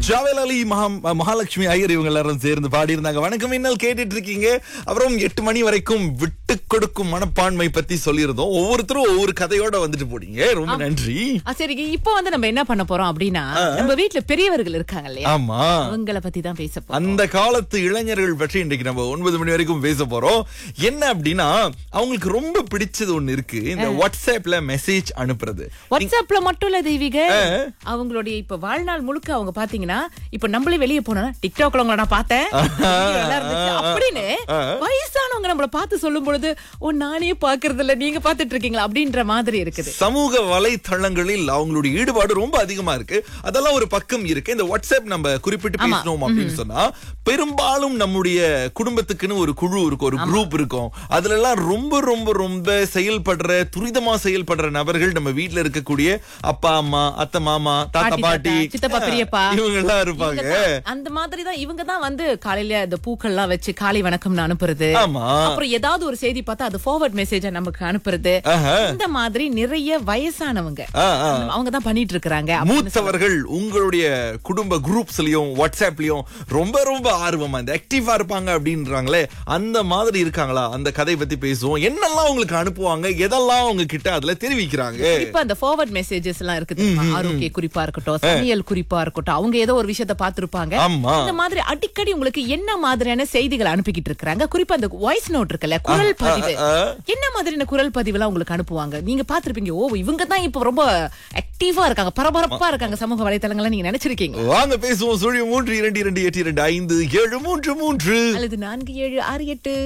ஜாவேல் அலி மகா மகாலட்சுமி ஐயர் இவங்க எல்லாரும் சேர்ந்து பாடியிருந்தாங்க வணக்கம் இன்னல் கேட்டுட்டு இருக்கீங்க அப்புறம் எட்டு மணி வரைக்கும் விட்டு கொடுக்கும் மனப்பான்மை பத்தி சொல்லியிருந்தோம் ஒவ்வொருத்தரும் ஒவ்வொரு கதையோட வந்துட்டு போனீங்க ரொம்ப நன்றி ஆ, சரி இப்போ வந்து நம்ம என்ன பண்ண போறோம் அப்படின்னா நம்ம வீட்ல பெரியவர்கள் இருக்காங்க இல்லையா ஆமா அவங்கள பத்தி தான் பேச போறோம் அந்த காலத்து இளைஞர்கள் பற்றி இன்றைக்கு நம்ம ஒன்பது மணி வரைக்கும் பேச போறோம் என்ன அப்படின்னா அவங்களுக்கு ரொம்ப பிடிச்சது ஒண்ணு இருக்கு இந்த வாட்ஸ்அப்ல மெசேஜ் அனுப்புறது வாட்ஸ்அப்ல மட்டும் இல்ல தெய்வீக அவங்களுடைய இப்ப வாழ்நாள் முழுக்க அவங்க பாத்தீங்கன்னா இப்ப நம்மளே வெளிய போனா டிக்டாக்ல உங்களை நான் பார்த்தேன் video நல்லா இருந்துச்சு அப்படின்னு வயசானவங்க நம்மள பார்த்து சொல்லும் பொழுது ஓ நானே பாக்குறது இல்ல நீங்க பாத்துட்டு இருக்கீங்களா அப்படின்ற மாதிரி இருக்குது சமூக வலைத்தளங்களில் அவங்களுடைய ஈடுபாடு ரொம்ப அதிகமா இருக்கு அதெல்லாம் ஒரு பக்கம் இருக்கு இந்த வாட்ஸ்அப் நம்ம குறிப்பிட்டு பேசணும் அப்படின்னு சொன்னா பெரும்பாலும் நம்முடைய குடும்பத்துக்குன்னு ஒரு குழு இருக்கும் ஒரு குரூப் இருக்கும் அதுல எல்லாம் ரொம்ப ரொம்ப ரொம்ப செயல்படுற துரிதமா செயல்படுற நபர்கள் நம்ம வீட்ல இருக்கக்கூடிய அப்பா அம்மா அத்தை மாமா தாத்தா பாட்டி, பாட்டி தாத்தா, சித்தப்பா, பெரியப்பா. இவங்க எல்லாம் இருப்பாங்க இவங்கதான், அந்த மாதிரி தான் இவங்க தான் வந்து காலையில இந்த பூக்கள்லாம் வச்சு காலை வணக்கம்னு அனுப்புறது ஆமா அப்புறம் ஏதாவது ஒரு செய்தி பார்த்தா அது ஃபார்வர்ட் மெசேஜ நமக்கு அனுப்புறது ஆஹா. இந்த மாதிரி நிறைய வயசானவங்க ஆ, ஆ. அவங்க தான் பண்ணிட்டு இருக்காங்க மூத்தவர்கள் உங்களுடைய குடும்ப குரூப்ஸ்லயும் வாட்ஸ்அப்லயும் ரொம்ப ரொம்ப ஆர்வமா இந்த ஆக்டிவா இருப்பாங்க அப்படின்றாங்களே அந்த மாதிரி இருக்காங்களா அந்த கதை பத்தி பேசுவோம் என்னெல்லாம் உங்களுக்கு அனுப்புவாங்க எதெல்லாம் உங்க கிட்ட அதுல தெரிவிக்கிறாங்க இப்ப அந்த ஃபார்வர்ட் மெசேஜஸ் எல்லாம் இருக்கு தெரியுமா? ஆரோக்கிய குறிப்பா இருக்கட்டும் சமையல் குறிப்பா இருக்கட்டும் அவங்க ஏதோ ஒரு விஷயத்த பார்த்திருப்பாங்க ஆமா இந்த மாதிரி அடிக்கடி உங்களுக்கு என்ன மாதிரியான செய்திகள் அனுப்பிக்கிட்டு இருக்காங்க குறிப்பா அந்த வாய்ஸ் நோட் இருக்குல்ல குரல் பதிவு ஆ. என்ன மாதிரியான குரல் பதிவு எல்லாம் உங்களுக்கு அனுப்புவாங்க நீங்க பாத்திருப்பீங்க ஓ இவங்க தான் இப்ப ரொம்ப ஆக்டிவா இருக்காங்க பரபரப்பா இருக்காங்க சமூக வலைத்தளங்கள்ல நீங்க நினைச்சிருக்கீங்க வாங்க பேசுவோம் சுழி மூன்று இரண்டு இரண்டு எட்டு இரண்டு ஐந்து ஏழு மூன்று மூன்று அல்லது நான்கு ஏழு ஆறு எட்டு